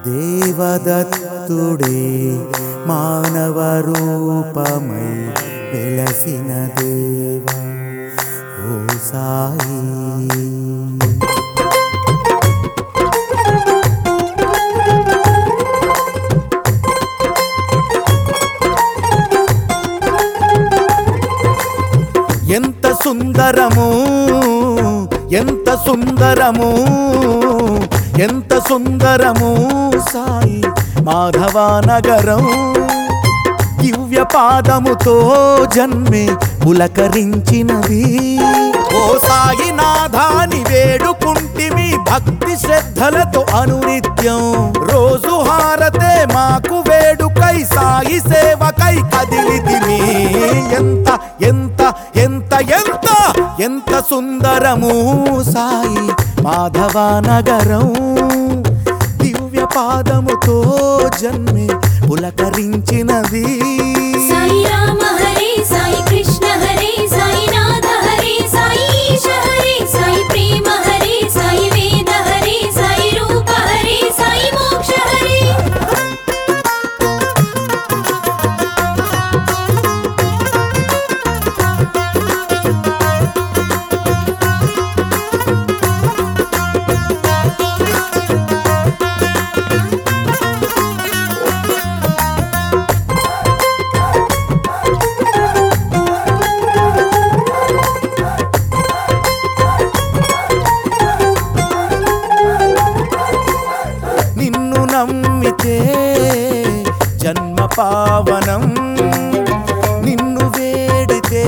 దేవదత్తుడే మానవ రూపమై వెలసిన దేవా ఓ సాయి ఎంత సుందరము ఎంత సుందరము ఎంత సుందరము సాయి మాధవానగరం దివ్య పాదముతో జన్మే పులకరించినది ఓ సాయి నాథాని వేడుకుంటిమి భక్తి శ్రద్ధలతో అనునిత్యం రోజు హారతే మాకు వేడుకై సాయి సేవకై కదిలితిమి ఎంత ఎంత ఎంత ఎంత ఎంత సుందరము సాయి మాధవానగరం దివ్య పాదముతో జన్మే పులకరించినది సాయి రామ హరే సాయి కృష్ణ హరే సాయి నాథ హరే సాయి ఈశ హరే సాయి ప్రేమ హరే సాయి వేద హరే సాయి రూప హరే సాయి మోక్ష హరే నిన్ను నమ్మితే జన్మ పావనం నిన్ను వేడితే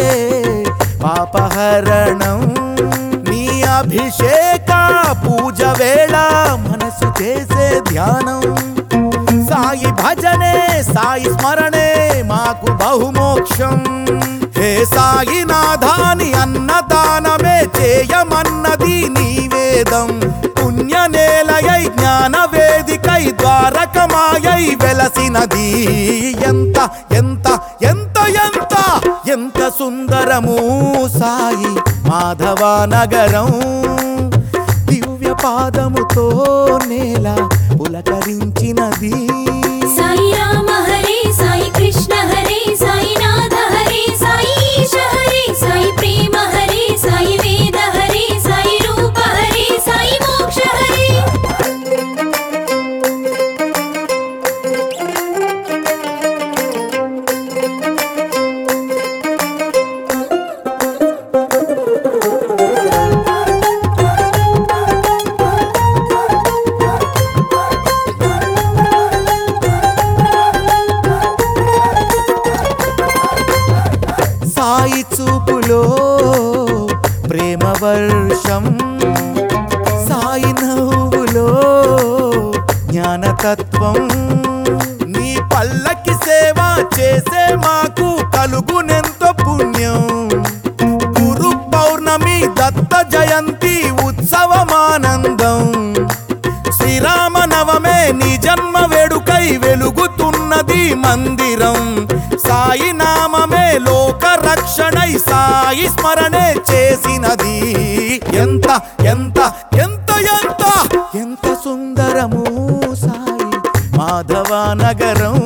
పాపహరణం నీ అభిషేక పూజ వేళ మనసు చేసే ధ్యానం సాయి భజనే సాయి స్మరణే మాకు బహుమోక్షం హే సాయి నాథాని అన్నదానమే చేయమన్నది నీ వేదం పుణ్య నేలయై జ్ఞాన వేదికై ద్వారకమాయై వెలసినది ఎంత ఎంత ఎంత ఎంత ఎంత సుందరము సాయి మాధవానగరం దివ్య పాదముతో నేల పులకరించినది సాయి రామ హరే సాయి కృష్ణ హరే సాయి నాథ హరే సాయి ఈశ హరే సాయి ప్రేమ హరే సాయి వేద హరే సాయి రూప హరే సాయి మోక్ష హరే సాయి చూపులో ప్రేమ వర్షం సాయి నవ్వులో జ్ఞానతత్వం నీ పల్లకి సేవ చేసే మాకు కలుగునెంతో పుణ్యం గురు పౌర్ణమి దత్త జయంతి ఉత్సవమానందం శ్రీరామ నవమే నీ జన్మ వేడుకై వెలుగుతున్నది మందిరం సాయి నామమే లోక రక్షణై సాయి స్మరణే చేసినది ఎంత ఎంత ఎంత ఎంత ఎంత సుందరము సాయి మాధవ నగరం